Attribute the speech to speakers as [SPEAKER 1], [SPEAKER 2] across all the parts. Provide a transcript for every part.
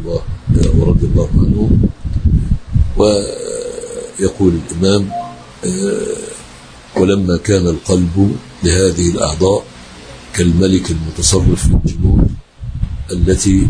[SPEAKER 1] الله ورضي الله عنه ويقول الإمام ولما كان القلب لهذه الأعضاء كالملك المتصرف في الجنود التي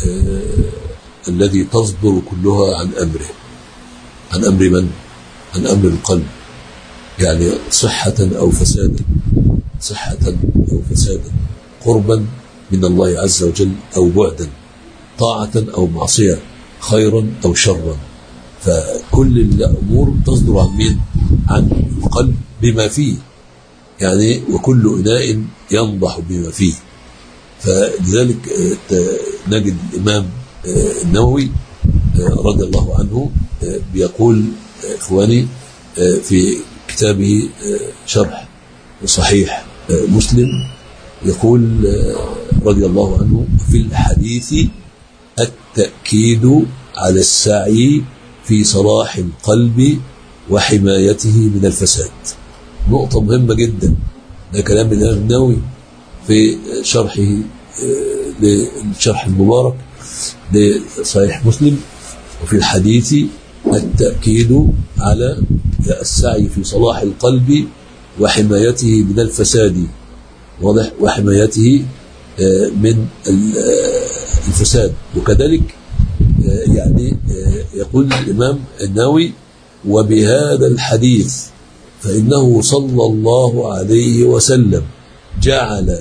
[SPEAKER 1] الذي تصدر كلها عن أمره عن أمر من؟ عن أمر القلب يعني صحة أو فسادا صحة أو فسادا قربا من الله عز وجل أو بعدا طاعة أو معصية خيرا أو شرا فكل الأمور تصدر عن مين؟ عن القلب بما فيه يعني وكل إناء ينضح بما فيه فلذلك نجد الإمام النووي رضي الله عنه بيقول إخواني في كتابه شرح صحيح مسلم يقول رضي الله عنه في الحديث التأكيد على السعي في صلاح القلب وحمايته من الفساد نقطة مهمة جدا ده كلام الإمام النووي في شرحه للشرح المبارك لصحيح مسلم وفي الحديث التأكيد على السعي في صلاح القلب وحمايته من الفساد واضح وحمايته من الفساد وكذلك يعني يقول الإمام النووي وبهذا الحديث فإنه صلى الله عليه وسلم جعل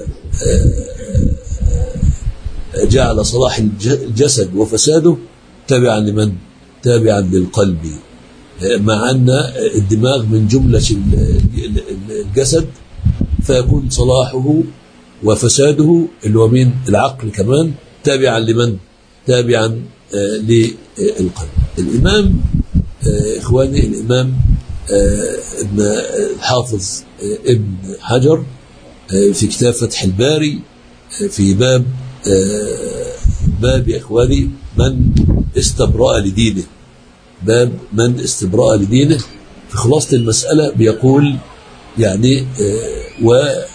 [SPEAKER 1] جعل صلاح الجسد وفساده تابعا لمن؟ تابعا للقلب مع أن الدماغ من جملة الجسد فيكون صلاحه وفساده اللي هو من العقل كمان تابعا لمن؟ تابعا للقلب الإمام إخواني الإمام ابن الحافظ ابن حجر في كتاب فتح الباري في باب باب يا إخواني من استبرأ لدينه باب من استبرأ لدينه في خلاصة المسألة بيقول يعني و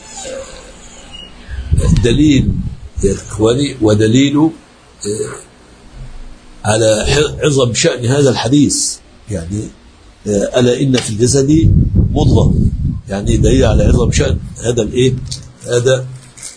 [SPEAKER 1] دليل يا إخواني ودليل على عظم شأن هذا الحديث يعني ألا إن في الجسد مضغة يعني دليل على عظم شأن هذا الإيه هذا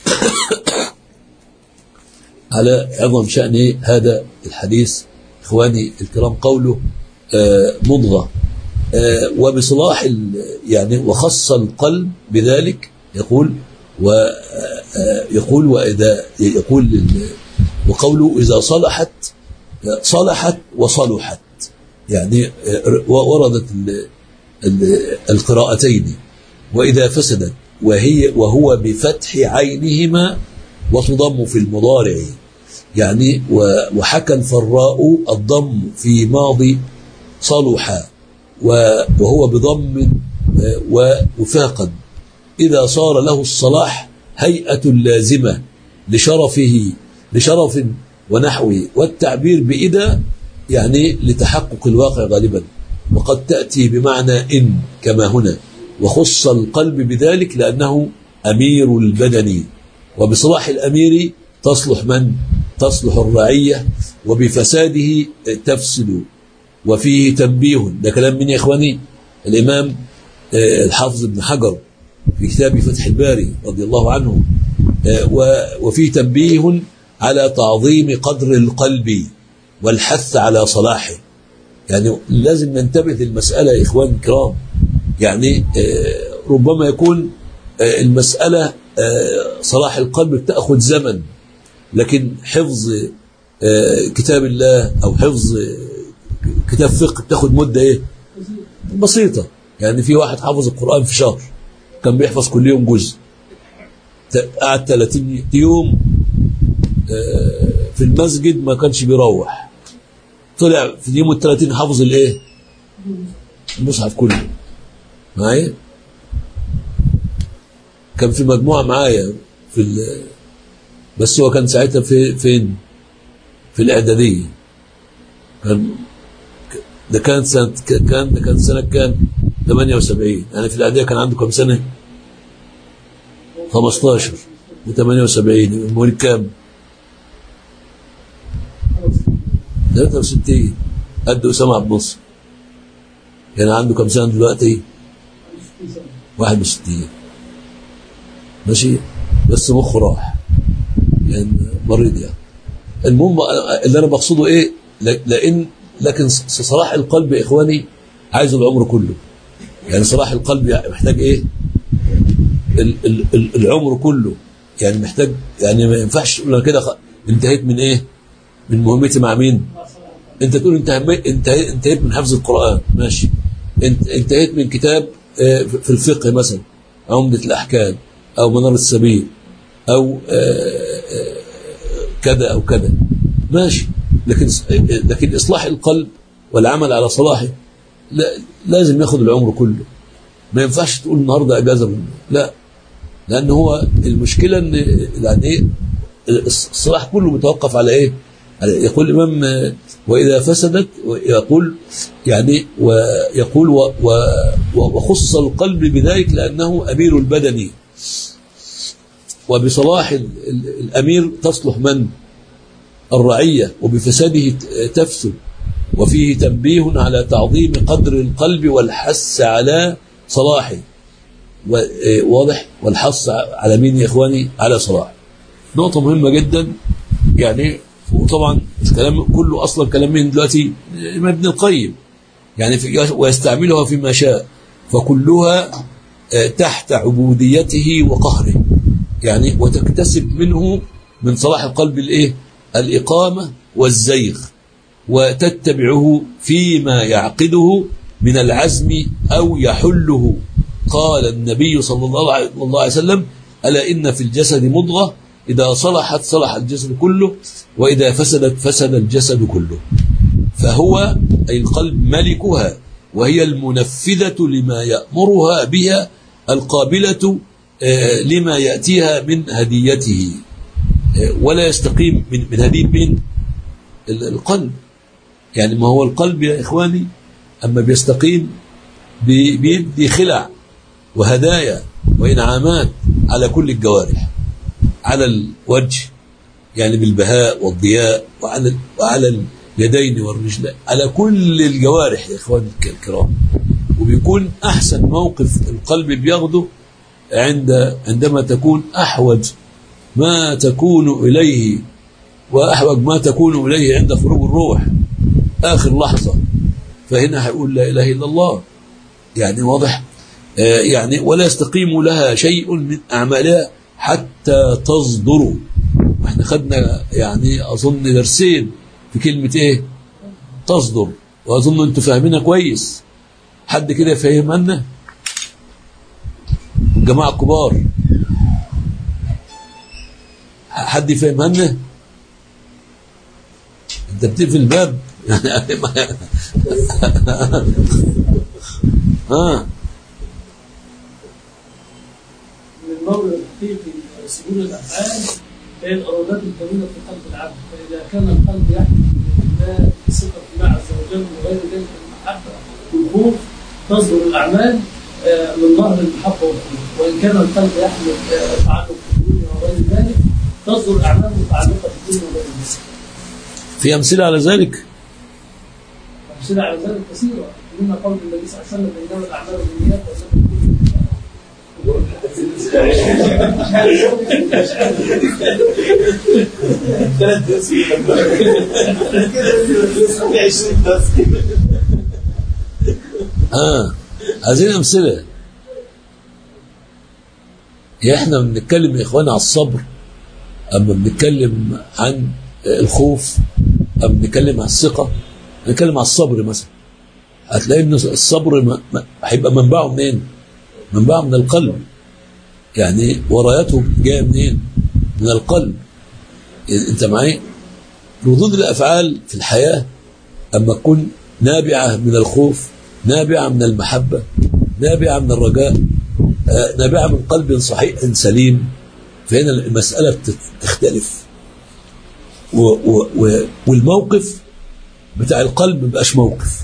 [SPEAKER 1] على عظم شأن هذا الحديث إخواني الكرام قوله مضغة وبصلاح يعني وخص القلب بذلك يقول ويقول وإذا يقول وقوله إذا صلحت صلحت وصلحت يعني وردت القراءتين وإذا فسدت وهي وهو بفتح عينهما وتضم في المضارع يعني وحكى الفراء الضم في ماضي صلح وهو بضم ووفاقا إذا صار له الصلاح هيئة لازمة لشرفه لشرف ونحوه والتعبير بإذا يعني لتحقق الواقع غالبا وقد تأتي بمعنى إن كما هنا وخص القلب بذلك لأنه أمير البدن وبصلاح الأمير تصلح من؟ تصلح الرعية وبفساده تفسد وفيه تنبيه ده كلام من يا إخواني الإمام الحافظ ابن حجر في كتاب فتح الباري رضي الله عنه وفيه تنبيه على تعظيم قدر القلب والحث على صلاحه يعني لازم ننتبه للمسألة يا إخوان الكرام يعني ربما يكون المسألة صلاح القلب بتأخذ زمن لكن حفظ كتاب الله أو حفظ كتاب فقه بتاخد مدة إيه بسيطة يعني في واحد حافظ القرآن في شهر كان بيحفظ كل يوم جزء قعد 30 يوم في المسجد ما كانش بيروح طلع في اليوم الثلاثين حافظ الايه المصحف كله معايا كان في مجموعة معايا في ال... بس هو كان ساعتها في فين في الإعدادية كان ده كان سنة كان ده كان سنة كان 78 يعني في الإعدادية كان عنده كم سنة 15 و78 مواليد كام 63 قد اسامه عبد الناصر يعني عنده كم سنه دلوقتي 61 ماشي بس مخه راح يعني مريض يعني المهم اللي انا بقصده ايه ل- لان لكن ص- صلاح القلب يا اخواني عايز العمر كله يعني صلاح القلب يعني محتاج ايه ال- ال- ال- العمر كله يعني محتاج يعني ما ينفعش تقول انا كده خ- انتهيت من ايه من مهمتي مع مين انت تقول انت انتهيت انتهيت من حفظ القران ماشي انت انتهيت من كتاب آه، في الفقه مثلا عمدة الأحكام أو منار السبيل أو آه، آه، كذا أو كذا ماشي لكن لكن إصلاح القلب والعمل على صلاحه لا لازم ياخد العمر كله ما ينفعش تقول النهارده اجازه منه لا لان هو المشكله ان يعني ايه الصلاح كله متوقف على ايه؟ على- يقول الامام آه، واذا فسدت يقول يعني ويقول و و وخص القلب بذلك لانه امير البدن وبصلاح ال- ال- الامير تصلح من؟ الرعيه وبفساده ت- تفسد وفيه تنبيه على تعظيم قدر القلب والحث على صلاحه و- إيه، واضح والحث على مين يا اخواني على صلاحه نقطة مهمة جدا يعني وطبعا الكلام كله اصلا كلام من دلوقتي الامام ابن القيم يعني في ويستعملها فيما شاء فكلها آه، تحت عبوديته وقهره يعني وتكتسب منه من صلاح القلب الايه الاقامه والزيغ وتتبعه فيما يعقده من العزم او يحله قال النبي صلى الله عليه الله عليه وسلم الا ان في الجسد مضغه اذا صلحت صلح الجسد كله واذا فسدت فسد الجسد كله فهو أي القلب ملكها وهي المنفذة لما يأمرها بها القابلة آه، لما يأتيها من هديته آه، ولا يستقيم من من هدية من ال- القلب يعني ما هو القلب يا إخواني أما بيستقيم بي- بيدي خلع وهدايا وإنعامات على كل الجوارح على الوجه يعني بالبهاء والضياء وعلى وعلى اليدين والرجلين على كل الجوارح يا اخواني الكرام وبيكون احسن موقف القلب بياخده عند عندما تكون احوج ما تكون اليه واحوج ما تكون اليه عند خروج الروح اخر لحظه فهنا هيقول لا اله الا الله يعني واضح آه يعني ولا يستقيم لها شيء من اعمالها حتى تصدر واحنا خدنا يعني اظن درسين في كلمه ايه تصدر واظن انتوا فاهمينها كويس حد كده يفهمها لنا الجماعه الكبار حد يفهمها لنا انت بتقفل الباب يعني ما- ها
[SPEAKER 2] من المولى الحقيقي سجون الافعال هي الارادات الكامله في قلب العبد فاذا كان القلب يحمل الله ثقه الله عز وجل وغير ذلك من المحبه والخوف تصدر الاعمال آه، من ظهر المحبه والخوف وان كان القلب يحمل آه، تعلق بالدنيا وغير ذلك تصدر الاعمال متعلقه بالدنيا وغير ذلك
[SPEAKER 1] في امثله على ذلك
[SPEAKER 2] أمثلة على ذلك كثيرة منها قول النبي صلى الله عليه وسلم إنما الأعمال بالنيات وإنما
[SPEAKER 1] اه عايزين امثله يا احنا بنتكلم يا اخوانا على الصبر اما بنتكلم عن الخوف اما بنتكلم عن الثقه بنتكلم على الصبر مثلا هتلاقي ان الصبر ما- ما- هيبقى منبعه منين؟ منبعه من القلب يعني ورايته جايه منين؟ من القلب انت معايا؟ ردود الافعال في الحياه اما تكون نابعه من الخوف نابعه من المحبه نابعه من الرجاء آه، نابعه من قلب صحيح سليم فهنا المساله بتت- تختلف و و و والموقف بتاع القلب ما بيبقاش موقف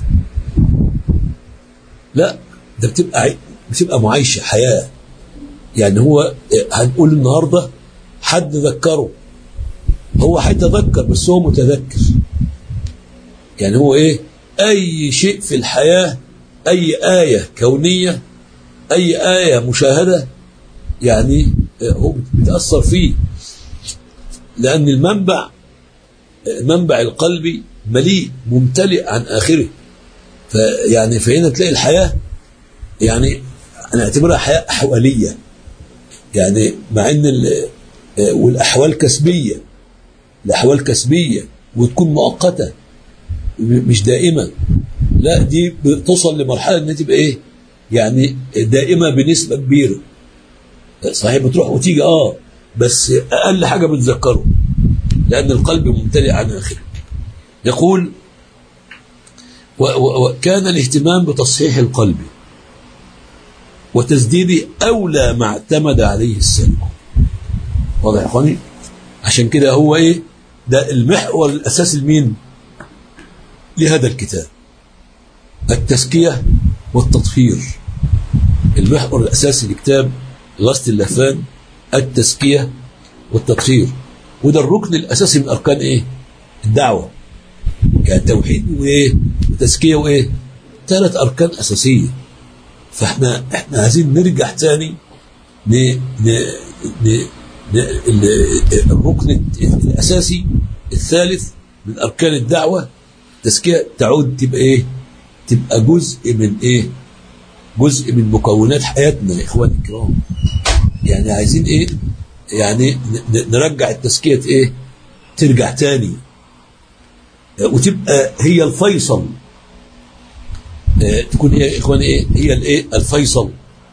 [SPEAKER 1] لا ده بتبقى عي- بتبقى معايشه حياه يعني هو آه، هنقول النهارده حد ذكره هو هيتذكر بس هو متذكر يعني هو ايه اي شيء في الحياة اي آية كونية اي آية مشاهدة يعني هو بتأثر فيه لأن المنبع منبع القلب مليء ممتلئ عن آخره فيعني فهنا تلاقي الحياة يعني أنا أعتبرها حياة أحوالية يعني مع أن ال- والأحوال كسبية الأحوال كسبية وتكون مؤقتة م- مش دائمة لا دي بتوصل لمرحلة أنها تبقى إيه يعني دائمة بنسبة كبيرة صحيح بتروح وتيجي اه بس اقل حاجه بتذكره لان القلب ممتلئ عن اخره يقول و- و- وكان الاهتمام بتصحيح القلب وتسديده اولى ما اعتمد عليه السلف واضح يا اخواني عشان كده هو ايه ده المحور الاساسي لمين لهذا الكتاب التزكيه والتطهير المحور الاساسي لكتاب غسل اللفان التزكيه والتطهير وده الركن الاساسي من اركان ايه الدعوه يعني توحيد وايه وتزكيه وايه ثلاث اركان اساسيه فاحنا احنا عايزين نرجع تاني ن ن ن ن ال- الركن الاساسي الثالث من اركان الدعوه التزكيه تعود تبقى ايه تبقى جزء من ايه جزء من مكونات حياتنا يا اخواني الكرام يعني عايزين ايه يعني ن- ن- نرجع التزكيه ايه ترجع تاني وتبقى هي الفيصل آه، تكون هي يا اخواني ايه هي الايه الفيصل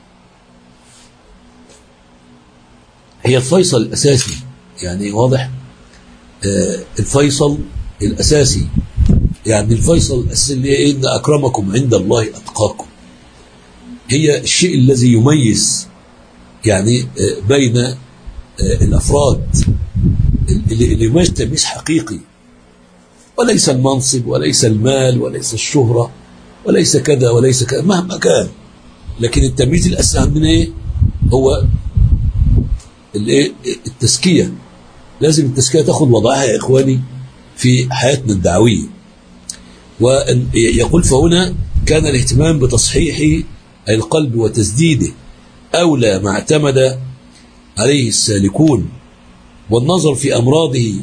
[SPEAKER 1] هي الفيصل الاساسي يعني واضح آه، الفيصل الاساسي يعني الفيصل الاساسي اللي هي إيه؟ ان اكرمكم عند الله اتقاكم هي الشيء الذي يميز يعني آه، بين آه، الافراد اللي اللي يميز تمييز حقيقي وليس المنصب وليس المال وليس الشهرة وليس كذا وليس كذا مهما كان لكن التمييز الأساسي عندنا إيه هو الإيه التزكية لازم التزكية تاخد وضعها يا إخواني في حياتنا الدعوية ويقول فهنا كان الاهتمام بتصحيح القلب وتسديده أولى ما اعتمد عليه السالكون والنظر في أمراضه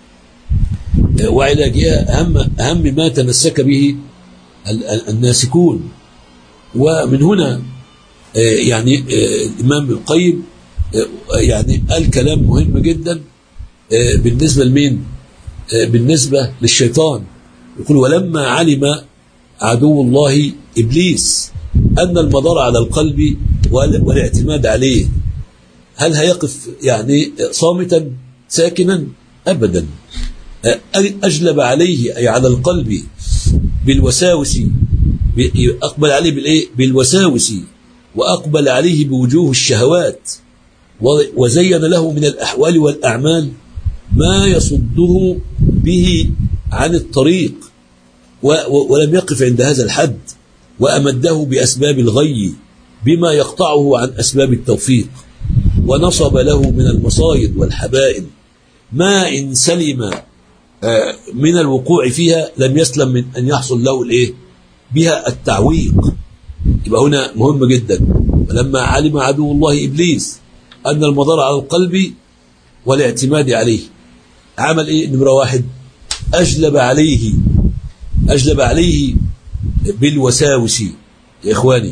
[SPEAKER 1] وعلاجها أهم, أهم ما تمسك به ال- ال- الناسكون ومن هنا آه، يعني آه، الإمام ابن القيم آه، يعني قال كلام مهم جدا آه، بالنسبة لمين آه، بالنسبة للشيطان يقول ولما علم عدو الله إبليس أن المضار على القلب وال- والاعتماد عليه هل هيقف يعني صامتا ساكنا أبدا أجلب عليه أي على القلب بالوساوس ب- أقبل عليه بالإيه؟ بالوساوس وأقبل عليه بوجوه الشهوات و- وزين له من الأحوال والأعمال ما يصده به عن الطريق و- و- ولم يقف عند هذا الحد وأمده بأسباب الغي بما يقطعه عن أسباب التوفيق ونصب له من المصايد والحبائل ما إن سلم آه، من الوقوع فيها لم يسلم من أن يحصل له الإيه بها التعويق يبقى هنا مهم جدا ولما علم عدو الله إبليس أن المضار على القلب والاعتماد عليه عمل إيه نمرة واحد أجلب عليه أجلب عليه بالوساوس يا إخواني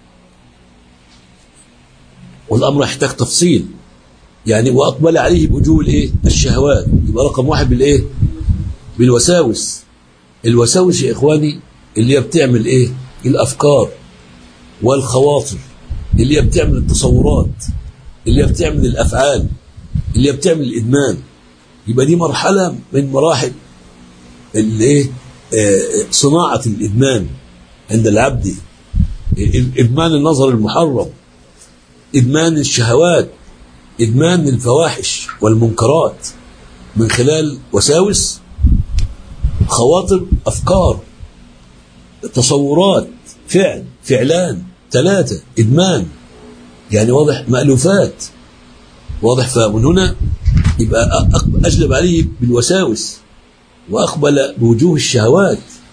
[SPEAKER 1] والأمر يحتاج تفصيل يعني وأقبل عليه بوجوه الإيه الشهوات يبقى رقم واحد بالإيه بالوساوس الوساوس يا إخواني اللي هي بتعمل إيه الأفكار والخواطر اللي هي بتعمل التصورات اللي هي بتعمل الأفعال اللي هي بتعمل الإدمان يبقى دي مرحلة من مراحل الايه آه، صناعة الإدمان عند العبد إدمان النظر المحرم إدمان الشهوات إدمان الفواحش والمنكرات من خلال وساوس خواطر أفكار تصورات فعل فعلان ثلاثة إدمان يعني واضح مألوفات واضح فمن هنا يبقى أق- أجلب عليه بالوساوس وأقبل بوجوه الشهوات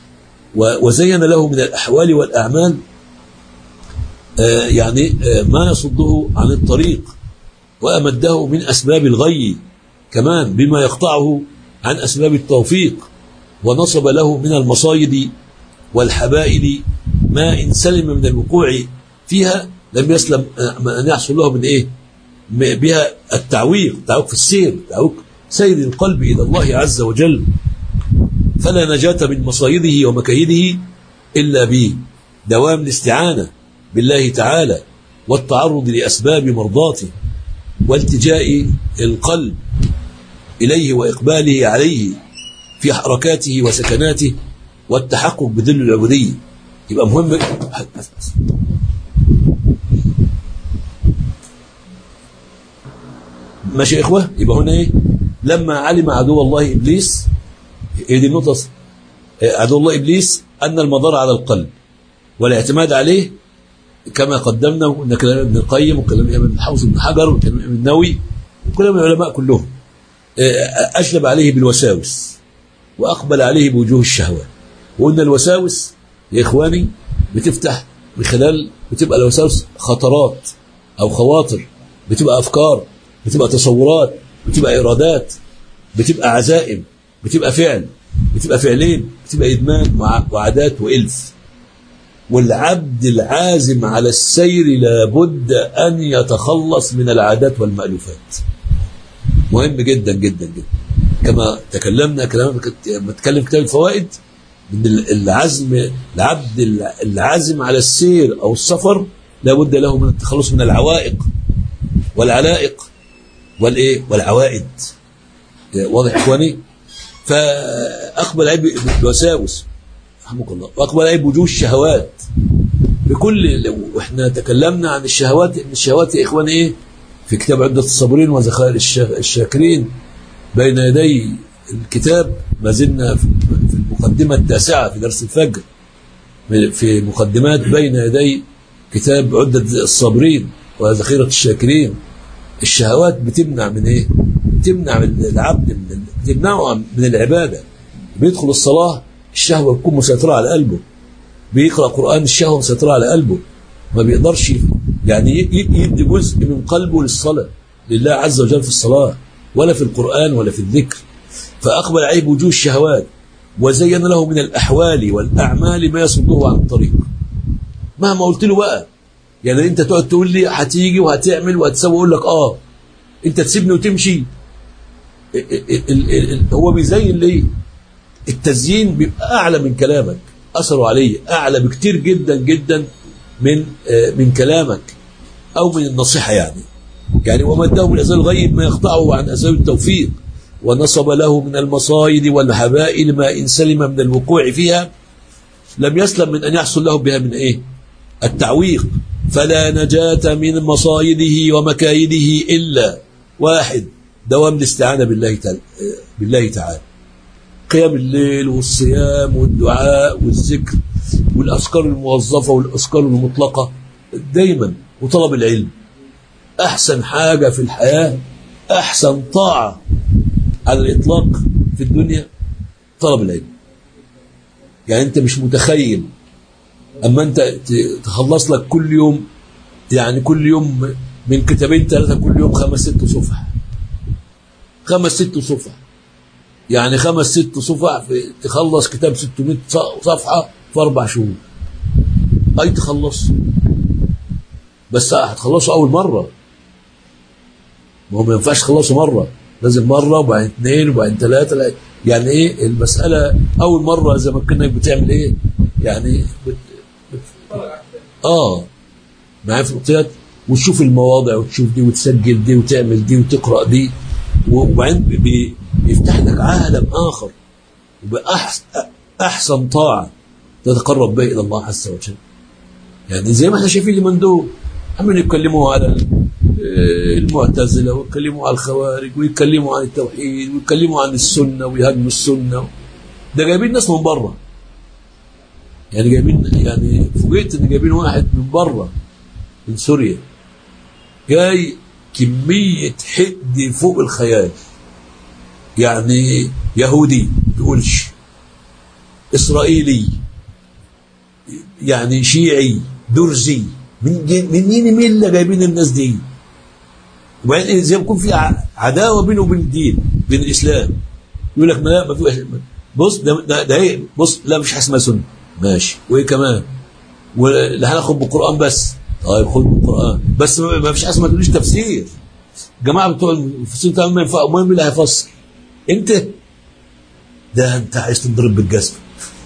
[SPEAKER 1] و- وزين له من الأحوال والأعمال آه، يعني آه، ما يصده عن الطريق وأمده من أسباب الغي كمان بما يقطعه عن أسباب التوفيق ونصب له من المصايد والحبائل ما إن سلم من الوقوع فيها لم يسلم آه، أن يحصل له من إيه م- بها التعويق التعويق في السير تعويق سير القلب إلى الله عز وجل فلا نجاة من مصايده ومكايده إلا بدوام الاستعانة بالله تعالى والتعرض لأسباب مرضاته والتجاء القلب إليه وإقباله عليه في حركاته وسكناته والتحقق بذل العبودية يبقى مهم ماشي يا إخوة يبقى هنا إيه لما علم عدو الله إبليس هي دي النقطة عدو الله إبليس أن المضار على القلب والاعتماد عليه كما قدمنا وقلنا كلام ابن القيم وكلام ابن حوز بن حجر وكلام ابن النووي وكلام العلماء كلهم أجلب عليه بالوساوس وأقبل عليه بوجوه الشهوات وقلنا الوساوس يا إخواني بتفتح من خلال بتبقى الوساوس خطرات أو خواطر بتبقى أفكار بتبقى تصورات بتبقى إرادات بتبقى عزائم بتبقى فعل بتبقى فعلين بتبقى إدمان وع- وعادات وإلف والعبد العازم على السير لابد أن يتخلص من العادات والمألوفات مهم جدا جدا جدا كما تكلمنا كلام لما تكلم كتاب الفوائد من ال- العزم العبد الع- العازم على السير أو السفر لابد له من التخلص من العوائق والعلائق والايه والعوائد واضح اخواني فاقبل عليه بالوساوس رحمك الله واقبل عليه بوجوه الشهوات بكل واحنا تكلمنا عن الشهوات ان الشهوات يا اخواني ايه في كتاب عدة الصابرين وذخائر الشا- الشاكرين بين يدي الكتاب ما زلنا في في المقدمة التاسعة في درس الفجر في مقدمات بين يدي كتاب عدة الصابرين وذخيرة الشاكرين الشهوات بتمنع من ايه بتمنع من العبد من ال- بتمنعه من العبادة بيدخل الصلاة الشهوة بتكون مسيطرة على قلبه بيقرأ قرآن الشهوة مسيطرة على قلبه ما بيقدرش يعني ي- ي- يدي جزء من قلبه للصلاة لله عز وجل في الصلاة ولا في القرآن ولا في الذكر فأقبل عليه بوجوه الشهوات وزين له من الأحوال والأعمال ما يصده عن الطريق مهما قلت له بقى يعني انت تقعد تقول لي هتيجي وهتعمل وهتسوي اقول لك اه انت تسيبني وتمشي ال- ال- ال- ال- هو بيزين ليه التزيين بيبقى اعلى من كلامك اثره عليه اعلى بكتير جدا جدا من آه، من كلامك او من النصيحه يعني يعني ومده من ازال الغيب ما يقطعه عن اسباب التوفيق ونصب له من المصايد والحبائل ما ان سلم من الوقوع فيها لم يسلم من ان يحصل له بها من ايه التعويق فلا نجاة من مصايده ومكايده إلا واحد دوام الاستعانة بالله تعالى, بالله تعالى قيام الليل والصيام والدعاء والذكر والأذكار الموظفة والأذكار المطلقة دايما وطلب العلم أحسن حاجة في الحياة أحسن طاعة على الإطلاق في الدنيا طلب العلم يعني أنت مش متخيل اما انت ت- تخلص لك كل يوم يعني كل يوم من كتابين ثلاثه كل يوم خمس ست صفح خمس ست صفح يعني خمس ست صفح في تخلص كتاب 600 ص- صفحه في اربع شهور اي تخلص بس هتخلصه اول مره ما هو ما ينفعش تخلصه مره لازم مره وبعدين اثنين وبعدين ثلاثه لا- يعني ايه المساله اول مره زي ما كانك بتعمل ايه يعني بت اه معايا في الوقتيات وتشوف المواضع وتشوف دي وتسجل دي وتعمل دي وتقرا دي وبعدين بي- بيفتح لك عالم اخر وبأحسن احسن طاعه تتقرب بها الى الله عز وجل يعني زي ما احنا شايفين اليومين دول عمالين يتكلموا على ال- آه، المعتزله ويتكلموا على الخوارج ويتكلموا عن التوحيد ويتكلموا عن السنه ويهاجموا السنه ده جايبين ناس من بره يعني جايبين يعني فوجئت ان جايبين واحد من بره من سوريا جاي كمية حقد فوق الخيال يعني يهودي تقولش إسرائيلي يعني شيعي درزي من جي- من مين مين اللي جايبين الناس دي وبعدين زي ما يكون في ع- عداوه بينه وبين الدين بين الاسلام يقول لك ما لا ما في بص ده ده, ده ايه بص لا مش حاجه اسمها سنه ماشي وايه كمان ولا هناخد بالقران بس طيب خد بالقران بس ما ما فيش حاجه اسمها تقوليش تفسير الجماعه بتوع المفسرين بتاعهم ما ينفع المهم اللي هيفسر انت ده انت عايز تضرب بالجزمه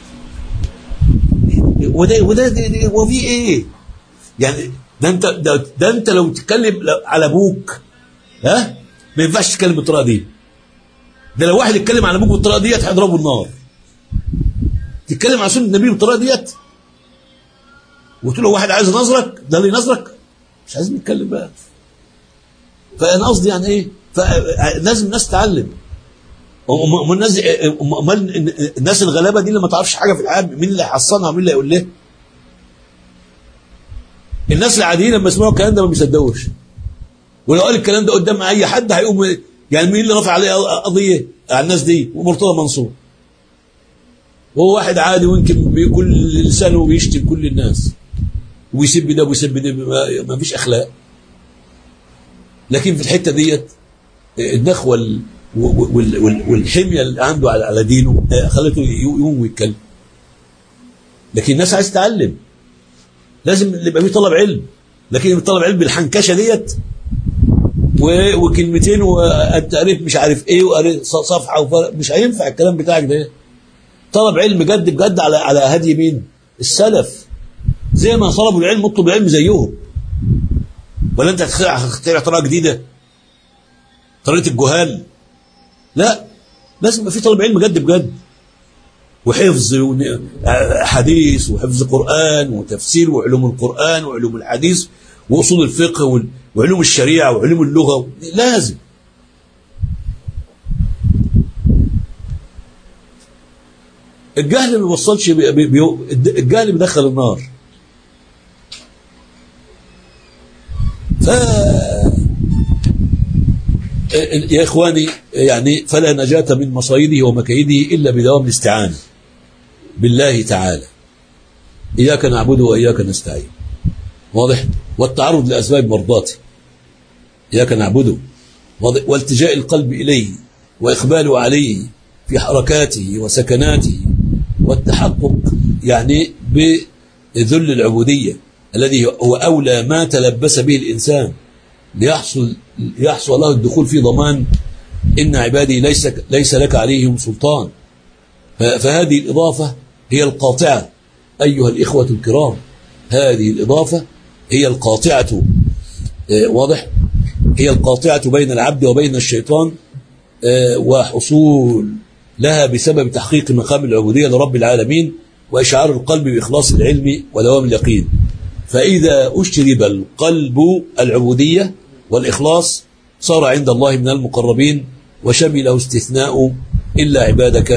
[SPEAKER 1] وده وده ده- ده- هو في ايه؟ يعني ده انت ده, ده انت لو تتكلم لو- على ابوك ها ما ينفعش تتكلم بالطريقه دي ده لو واحد يتكلم على ابوك بالطريقه ديت هيضربه النار تتكلم على سنه النبي بالطريقه ديت وتقول له واحد عايز ينظرك ده اللي ينظرك مش عايزين نتكلم بقى فانا قصدي يعني ايه فلازم الناس تتعلم أم- أم- الناس أم- أمال الناس الغلابه دي اللي ما تعرفش حاجه في الحياه مين اللي هيحصنها ومين اللي هيقول لها الناس العاديين لما يسمعوا الكلام ده ما بيصدقوش ولو قال الكلام ده قدام اي حد هيقوم يعني مين اللي رفع عليه قضيه على الناس دي ومرتضى منصور وهو واحد عادي ويمكن بكل لسانه بيشتم كل الناس ويسب ده ويسب ده ما- ما فيش اخلاق لكن في الحته ديت النخوه ال- وال- وال- والحميه اللي عنده على على دينه خلته يقوم ويتكلم لكن الناس عايز تتعلم لازم يبقى في طلب علم لكن طلب علم بالحنكشه ديت و- وكلمتين وانت قريت مش عارف ايه وقريت ص- صفحه وفرق مش هينفع الكلام بتاعك ده طلب علم جد بجد على على هدي مين؟ السلف زي ما طلبوا العلم اطلب العلم زيهم ولا انت هتخترع هتخترع طريقه جديده طريقه الجهال لا لازم يبقى في طالب علم جد بجد وحفظ ون- حديث وحفظ قرآن وتفسير وعلوم القرآن وعلوم الحديث وأصول الفقه وال- وعلوم الشريعة وعلوم اللغة لازم الجهل ما بيوصلش بي بي بي الجهل بيدخل النار ف يا إخواني يعني فلا نجاة من مصايده ومكايده إلا بدوام الاستعانة بالله تعالى إياك نعبد وإياك نستعين واضح والتعرض لأسباب مرضاته إياك نعبده واضح والتجاء القلب إليه وإقباله عليه في حركاته وسكناته والتحقق يعني بذل العبودية الذي هو أولى ما تلبس به الإنسان ليحصل يحصل له الدخول في ضمان إن عبادي ليس ليس لك عليهم سلطان ف- فهذه الإضافة هي القاطعة أيها الإخوة الكرام هذه الإضافة هي القاطعة آه، واضح هي القاطعة بين العبد وبين الشيطان آه، وحصول لها بسبب تحقيق مقام العبودية لرب العالمين وإشعار القلب بإخلاص العلم ودوام اليقين فإذا أشرب القلب العبودية والإخلاص صار عند الله من المقربين وشمله استثناء إلا عبادك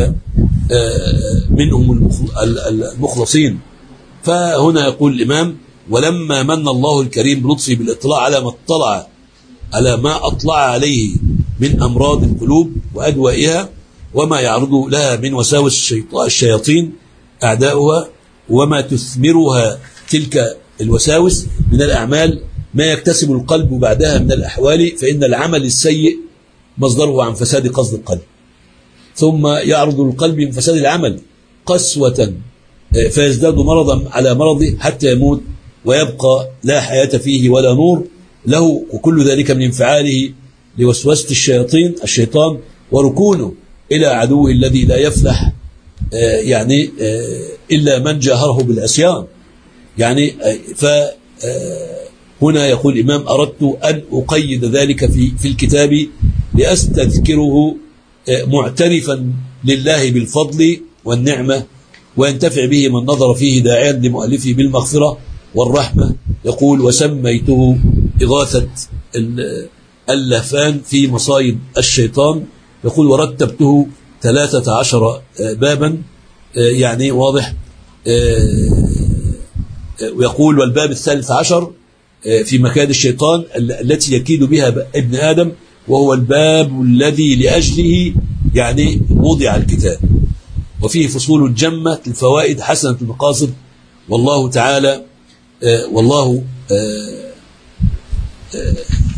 [SPEAKER 1] آه، منهم المخل- ال- ال- المخلصين فهنا يقول الإمام ولما من الله الكريم بلطفه بالاطلاع على ما اطلع على ما أطلع عليه من أمراض القلوب وأدوائها وما يعرض لها من وساوس الشيطان الشياطين أعداؤها وما تثمرها تلك الوساوس من الأعمال ما يكتسب القلب بعدها من الأحوال فإن العمل السيء مصدره عن فساد قصد القلب ثم يعرض القلب من فساد العمل قسوة آه، فيزداد مرضا على مرضه حتى يموت ويبقى لا حياة فيه ولا نور له وكل ذلك من انفعاله لوسوسة الشياطين الشيطان وركونه إلى عدوه الذي لا يفلح آه، يعني آه، إلا من جاهره بالعصيان يعني آه، ف آه، هنا يقول الإمام أردت أن أقيد ذلك في في الكتاب لأستذكره آه، معترفا لله بالفضل والنعمة وينتفع به من نظر فيه داعيا لمؤلفه بالمغفرة والرحمة يقول وسميته إغاثة ال- اللهفان في مصايب الشيطان يقول ورتبته ثلاثة عشر آه، بابا آه، يعني واضح آه، ويقول والباب الثالث عشر آه، في مكان الشيطان ال- التي يكيد بها ب- ابن آدم وهو الباب الذي لأجله يعني وضع الكتاب وفيه فصول جمة الفوائد حسنة المقاصد والله تعالى آه، والله آه، آه،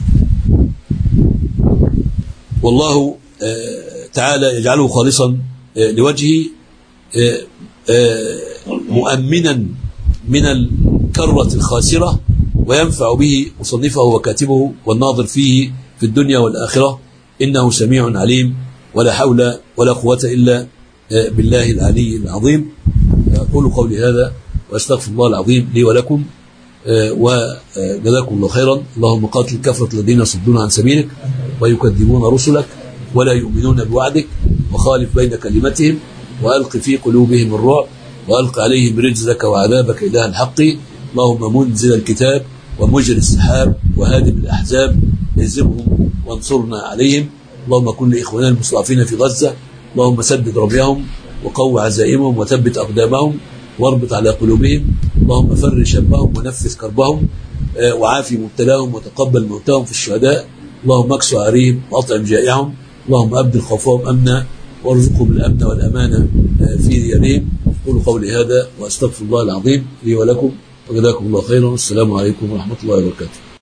[SPEAKER 1] والله آه، تعالى يجعله خالصا آه، لوجهه آه، آه، مؤمنا من الكرة الخاسرة وينفع به مصنفه وكاتبه والناظر فيه في الدنيا والآخرة إنه سميع عليم ولا حول ولا قوة إلا آه، بالله العلي العظيم أقول قولي هذا وأستغفر الله العظيم لي ولكم آه، وجزاكم الله خيرا اللهم قاتل الكفرة الذين يصدون عن سبيلك ويكذبون رسلك ولا يؤمنون بوعدك وخالف بين كلمتهم وألق في قلوبهم الرعب وألق عليهم رجزك وعذابك إله الحق اللهم منزل الكتاب ومجري السحاب وهادم الأحزاب اهزمهم وانصرنا عليهم اللهم كن لإخواننا المستضعفين في غزة اللهم سدد رميهم وقو عزائمهم وثبت أقدامهم واربط على قلوبهم اللهم فرج همهم ونفذ كربهم آه، وعافي مبتلاهم وتقبل موتاهم في الشهداء اللهم اكسو عاريهم واطعم جائعهم اللهم ابدل خوفهم امنا وارزقهم الامن والامانه آه، في ديارهم قولوا قولي هذا واستغفر الله العظيم لي ولكم وجزاكم الله خيرا والسلام عليكم ورحمه الله وبركاته